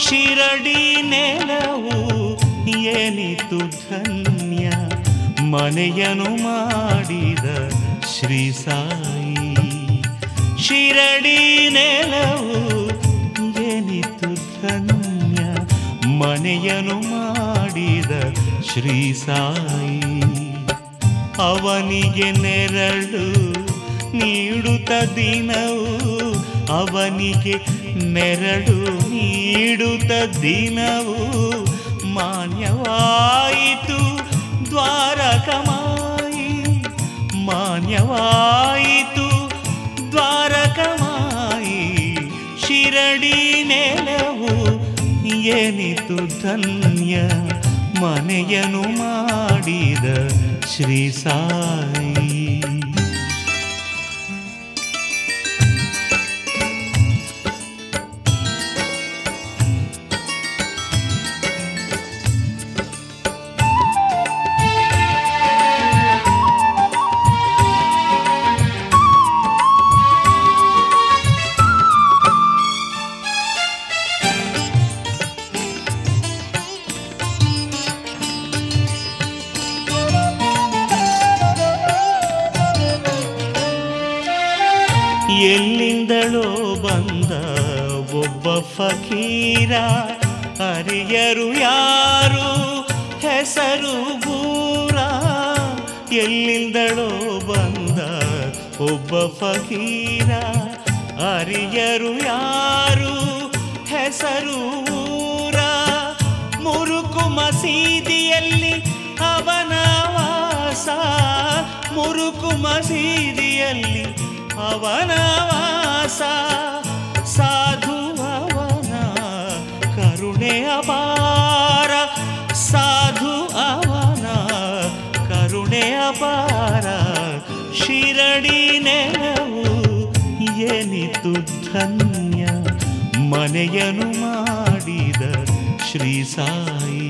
ಶಿರಡಿ ನೆಲವು ಏನಿತು ಧನ್ಯ ಮನೆಯನು ಮಾಡಿದ ಶ್ರೀ ಸಾಯಿ ಶಿರಡಿ ನೆಲವು ಏನಿತು ಧನ್ಯ ಮನೆಯನು ಮಾಡಿದ ಶ್ರೀ ಸಾಯಿ ಅವನಿಗೆ ನೆರಳು ನೀಡುತ್ತ ದಿನವು ಅವನಿಗೆ ನೆರಳು ನೀಡುತ್ತ ದಿನವು ಮಾನ್ಯವಾಯಿತು ದ್ವಾರಕಮಾಯಿ ಮಾನ್ಯವಾಯಿತು ದ್ವಾರಕಮಾಯಿ ಶಿರಡಿ ನೆಲವು ಏನಿತು ಧನ್ಯ ಮನೆಯನು ಮಾಡಿದ ಶ್ರೀ ಸಾಯಿ ಎಲ್ಲಿಂದಲೋ ಬಂದ ಒಬ್ಬ ಫಕೀರ ಅರಿಯರು ಯಾರು ಹೆಸರು ಬೂರ ಎಲ್ಲಿಂದಲೋ ಬಂದ ಒಬ್ಬ ಫಕೀರ ಅರಿಯರು ಯಾರು ಹೆಸರು ಊರ ಮುರುಕು ಮಸೀದಿಯಲ್ಲಿ ಅವನ ವಾಸ ಮುರುಕು ಮಸೀದಿಯಲ್ಲಿ ಅವನ ವಾಸ ಸಾಧು ಅವನ ಕರುಣೆ ಅಪಾರ ಸಾಧು ಅವನ ಕರುಣೆ ಅಪಾರ ಶಿರಡಿ ನೆಲವು ಏನಿತು ಧನ್ಯ ಮನೆಯನು ಮಾಡಿದ ಶ್ರೀ ಸಾಯಿ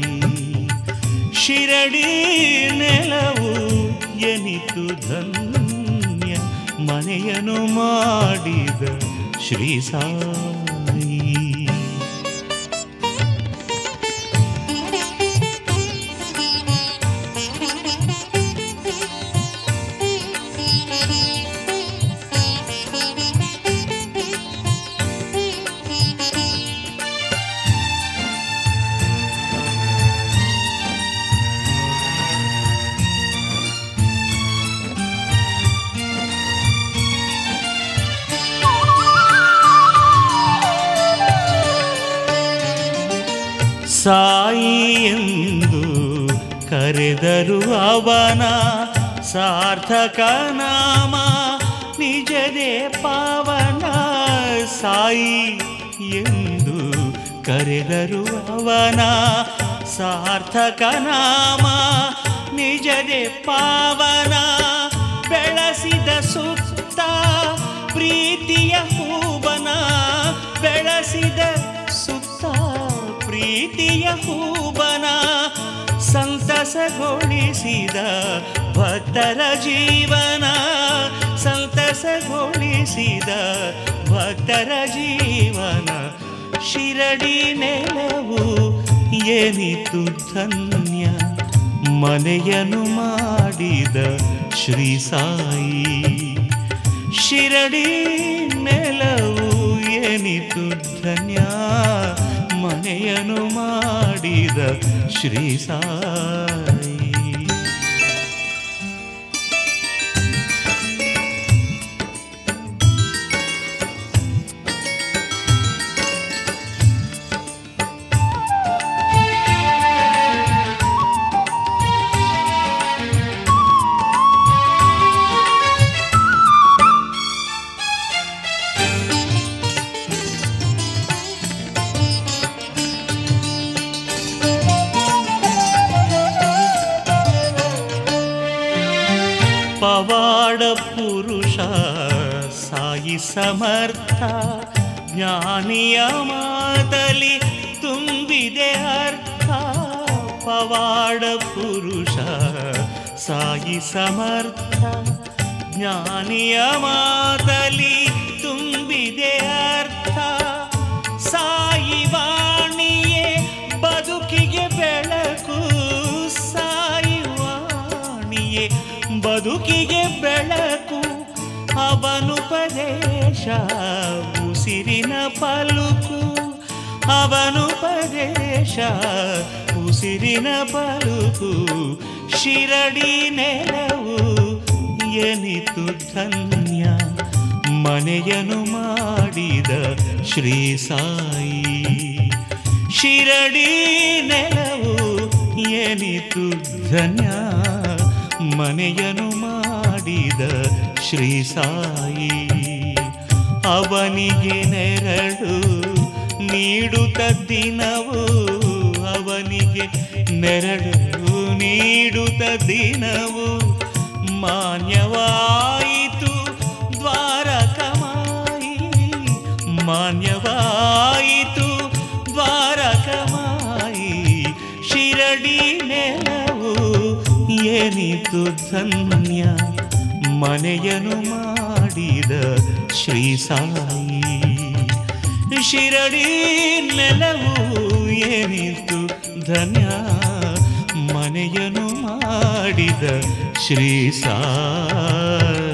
ಶಿರಡಿ ನೆಲವು ಎನಿತು ಧನ್ಯ ಮನೆಯನು ಮಾಡಿದ ಶ್ರೀ ಸಾಯಿ ಸಾಯಿ ಎಂದು ಕರೆದರು ಅವನ ಸಾರ್ಥಕ ನಾಮ ನಿಜದೇ ಪಾವನ ಸಾಯಿ ಎಂದು ಕರೆದರು ಅವನ ಸಾರ್ಥಕ ನಾಮ ನಿಜದೇ ಪಾವನ ಬೆಳೆಸಿದ ಸುತ್ತ ಪ್ರೀತಿಯ ಹೂವನ ಬೆಳೆಸಿದ ಸುತ್ತ ಪ್ರೀತಿಯ ಹೂವನ ಸಂತಸಗೊಳಿಸಿದ ಭಕ್ತರ ಜೀವನ ಸಂತಸಗೊಳಿಸಿದ ಭಕ್ತರ ಜೀವನ ಶಿರಡಿ ನೆಲವು ಏನಿತು ಧನ್ಯ ಮನೆಯನು ಮಾಡಿದ ಶ್ರೀ ಸಾಯಿ ಶಿರಡಿ ನೆಲವು ಏನಿತು ಧನ್ಯ ಮನೆಯನು ಮಾಡಿದ ಶ್ರೀ ಸಾಯಿ ಪವಾಡ ಪುರುಷ ಸಾಯಿ ಸಮರ್ಥ ಜ್ಞಾನಿಯ ಮಾತಲಿ ತುಂಬಿದೆ ಅರ್ಥ ಪವಾಡ ಪುರುಷ ಸಾಯಿ ಸಮರ್ಥ ಜ್ಞಾನಿಯ ಮಾತಲಿ ತುಂಬಿದೆ ಅರ್ಥ ಸಾಯಿ ವಾಣಿ ಬೆಳಕು ಅವನುಪದೇಶ ಉಸಿರಿನ ಪಲುಕು ಅವನುಪದೇಶ ಉಸಿರಿನ ಪಲುಕು ಶಿರಡಿ ನೆಲವು ಎನಿತು ಧನ್ಯ ಮನೆಯನು ಮಾಡಿದ ಶ್ರೀ ಸಾಯಿ ಶಿರಡಿ ನೆಲವು ಎನಿತು ಧನ್ಯ ಮನೆಯನು ಮಾಡಿದ ಶ್ರೀ ಸಾಯಿ ಅವನಿಗೆ ನೆರಳು ನೀಡುತ್ತ ದಿನವು ಅವನಿಗೆ ನೆರಳು ನೀಡುತ್ತ ದಿನವು ಮಾನ್ಯವಾಯಿತು ದ್ವಾರಕಮಾಯಿ ಮಾನ್ಯವಾಯಿತು ದ್ವಾರಕಮಾಯಿ ಶಿರಡಿ ನೆಲವು ಏನಿತು ಧನ್ಯ ಮನೆಯನು ಮಾಡಿದ ಶ್ರೀ ಸಾಯಿ ಶಿರಡಿ ನೆಲವು ಏನಿತು ಧನ್ಯ ಮನೆಯನು ಮಾಡಿದ ಶ್ರೀ ಸಾಯಿ